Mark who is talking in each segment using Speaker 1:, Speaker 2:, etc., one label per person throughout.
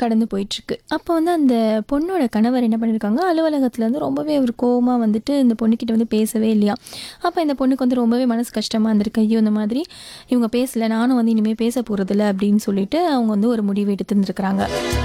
Speaker 1: கடந்து போயிட்டுருக்கு அப்போ வந்து அந்த பொண்ணோட கணவர் என்ன பண்ணியிருக்காங்க அலுவலகத்துல இருந்து ரொம்பவே ஒரு கோவமாக வந்துட்டு இந்த பொண்ணுக்கிட்ட வந்து பேசவே இல்லையா அப்போ இந்த பொண்ணுக்கு வந்து ரொம்பவே மனசு கஷ்டமாக இருந்திருக்கு ஐயோ இந்த மாதிரி இவங்க பேசலை நானும் வந்து இனிமேல் பேச போகிறதில்ல அப்படின்னு சொல்லிட்டு அவங்க வந்து ஒரு முடிவு எடுத்துருந்துருக்குறாங்க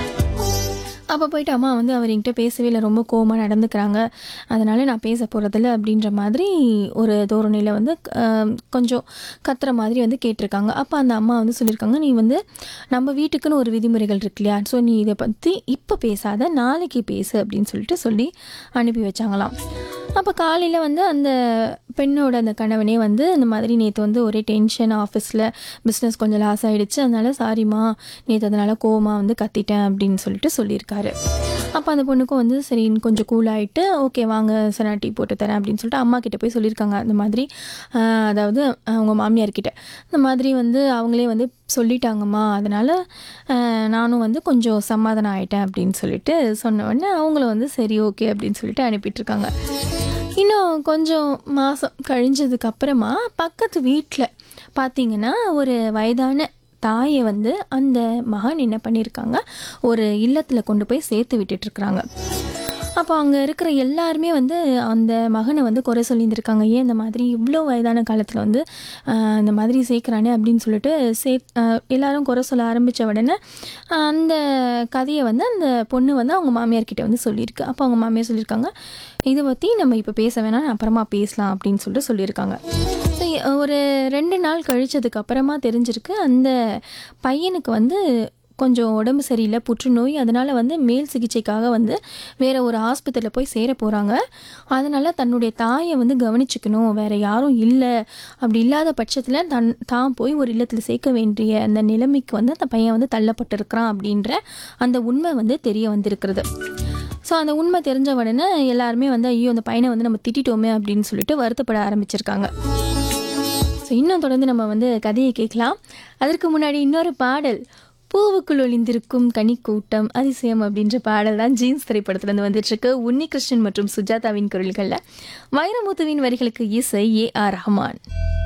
Speaker 1: அப்போ போயிட்டு அம்மா வந்து அவர் என்கிட்ட பேசவே இல்லை ரொம்ப கோவமாக நடந்துக்கிறாங்க அதனால் நான் பேச போகிறதில்ல அப்படின்ற மாதிரி ஒரு தோரணையில் வந்து ஆஹ், கொஞ்சம் கத்துற மாதிரி வந்து கேட்டிருக்காங்க அப்போ அந்த அம்மா வந்து சொல்லியிருக்காங்க நீ வந்து நம்ம வீட்டுக்குன்னு ஒரு விதிமுறைகள் இருக்கு இல்லையா ஸோ நீ இதை பற்றி இப்போ பேசாத நாளைக்கு பேசு அப்படின்னு சொல்லிட்டு சொல்லி அனுப்பி வச்சாங்களாம் அப்போ காலையில் வந்து அந்த பெண்ணோட அந்த கணவனே வந்து இந்த மாதிரி நேற்று வந்து ஒரே டென்ஷன் ஆஃபீஸில் பிஸ்னஸ் கொஞ்சம் லாஸ் ஆகிடுச்சு அதனால சாரிம்மா நேற்று அதனால் கோவமாக வந்து கத்திட்டேன் அப்படின்னு சொல்லிட்டு சொல்லியிருக்காரு அப்போ அந்த பொண்ணுக்கும் வந்து சரி கொஞ்சம் கூல் ஆகிட்டு ஓகே வாங்க சரி நான் டீ போட்டு தரேன் அப்படின்னு சொல்லிட்டு அம்மா கிட்ட போய் சொல்லியிருக்காங்க அந்த மாதிரி ஆஹ், அதாவது அவங்க மாமியார்கிட்ட இந்த மாதிரி வந்து அவங்களே வந்து சொல்லிட்டாங்கம்மா அதனால் நானும் வந்து கொஞ்சம் சமாதானம் ஆயிட்டேன் அப்படின்னு சொல்லிட்டு சொன்ன உடனே அவங்களும் வந்து சரி ஓகே அப்படின்னு சொல்லிட்டு அனுப்பிட்டுருக்காங்க இன்னும் கொஞ்சம் மாதம் கழிஞ்சதுக்கு அப்புறமா பக்கத்து வீட்டில் பார்த்தீங்கன்னா ஒரு வயதான தாயை வந்து அந்த மகன் என்ன பண்ணியிருக்காங்க ஒரு இல்லத்தில் கொண்டு போய் சேர்த்து விட்டுட்ருக்குறாங்க அப்போ அங்கே இருக்கிற எல்லாருமே வந்து அந்த மகனை வந்து குறை சொல்லியிருந்திருக்காங்க ஏன் இந்த மாதிரி இவ்வளோ வயதான காலத்தில் வந்து ஆஹ், இந்த மாதிரி சேர்க்குறானே அப்படின்னு சொல்லிட்டு சே ஆஹ், எல்லாரும் குறை சொல்ல ஆரம்பித்த உடனே ஆஹ், அந்த கதையை வந்து அந்த பொண்ணு வந்து அவங்க மாமியார்கிட்ட வந்து சொல்லியிருக்கு அப்போ அவங்க மாமியார் சொல்லியிருக்காங்க இதை பற்றி நம்ம இப்போ பேச வேணாம் அப்புறமா பேசலாம் அப்படின்னு சொல்லிட்டு சொல்லியிருக்காங்க ஸோ ஒரு ரெண்டு நாள் கழிச்சதுக்கு அப்புறமா தெரிஞ்சிருக்கு அந்த பையனுக்கு வந்து கொஞ்சம் உடம்பு சரியில்லை புற்றுநோய் அதனால் வந்து மேல் சிகிச்சைக்காக வந்து வேறு ஒரு ஆஸ்பத்திரியில் போய் சேர போகிறாங்க அதனால் தன்னுடைய தாயை வந்து கவனிச்சுக்கணும் வேறு யாரும் இல்லை அப்படி இல்லாத பட்சத்தில் தன் தான் போய் ஒரு இல்லத்தில் சேர்க்க வேண்டிய அந்த நிலைமைக்கு வந்து அந்த பையன் வந்து தள்ளப்பட்டிருக்கிறான் அப்படின்ற அந்த உண்மை வந்து தெரிய வந்திருக்கிறது ஸோ அந்த உண்மை தெரிஞ்ச உடனே எல்லாருமே வந்து ஐயோ அந்த பையனை வந்து நம்ம திட்டிட்டோமே அப்படின்னு சொல்லிட்டு வருத்தப்பட ஆரம்பிச்சிருக்காங்க ஸோ இன்னும் தொடர்ந்து நம்ம வந்து கதையை கேட்கலாம் அதற்கு முன்னாடி இன்னொரு பாடல் பூவுக்குள் ஒளிந்திருக்கும் கனிக்கூட்டம் அதிசயம் அப்படின்ற பாடல் தான் ஜீன்ஸ் திரைப்படத்துலேருந்து வந்துட்டுருக்கு உன்னிகிருஷ்ணன் மற்றும் சுஜாதாவின் குரல்களில் வைரமுத்துவின் வரிகளுக்கு இசை ஏ ஆர் ரஹ்மான்